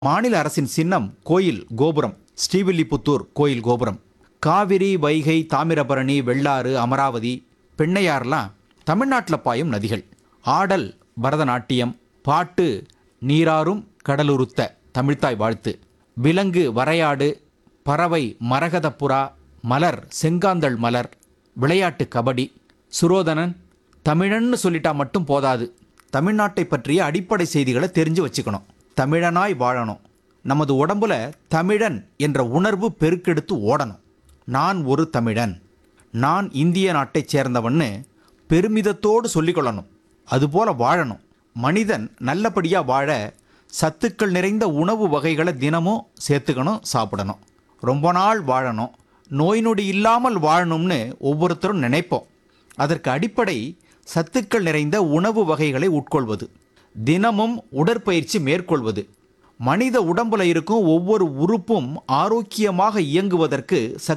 மாநில அரசின் சின்னம் கோயில் கோபுரம் ஸ்ரீவில்லிபுத்தூர் கோயில் கோபுரம் காவிரி வைகை தாமிரபரணி வெள்ளாறு அமராவதி பெண்ணையாறுலாம் தமிழ்நாட்டில் பாயும் நதிகள் ஆடல் பரதநாட்டியம் பாட்டு நீராறும் கடலுருத்த தமிழ்த்தாய் வாழ்த்து விலங்கு வரையாடு பறவை மரகதப்புறா மலர் செங்காந்தள் மலர் விளையாட்டு கபடி சுரோதனன் தமிழன்னு சொல்லிட்டா மட்டும் போதாது தமிழ்நாட்டை பற்றிய அடிப்படை செய்திகளை தெரிஞ்சு வச்சுக்கணும் தமிழனாய் வாழணும் நமது உடம்புல தமிழன் என்ற உணர்வு பெருக்கெடுத்து ஓடணும் நான் ஒரு தமிழன் நான் இந்திய நாட்டைச் சேர்ந்தவன்னு பெருமிதத்தோடு சொல்லிக்கொள்ளணும் அதுபோல வாழணும் மனிதன் நல்லபடியாக வாழ சத்துக்கள் நிறைந்த உணவு வகைகளை தினமும் சேர்த்துக்கணும் சாப்பிடணும் ரொம்ப நாள் வாழணும் நோய் நொடி இல்லாமல் வாழணும்னு ஒவ்வொருத்தரும் நினைப்போம் அதற்கு அடிப்படை சத்துக்கள் நிறைந்த உணவு வகைகளை உட்கொள்வது தினமும் உடற்பயிற்சி மேற்கொள்வது மனித உடம்புல இருக்கும் ஒவ்வொரு உறுப்பும் ஆரோக்கியமாக இயங்குவதற்கு சக்தி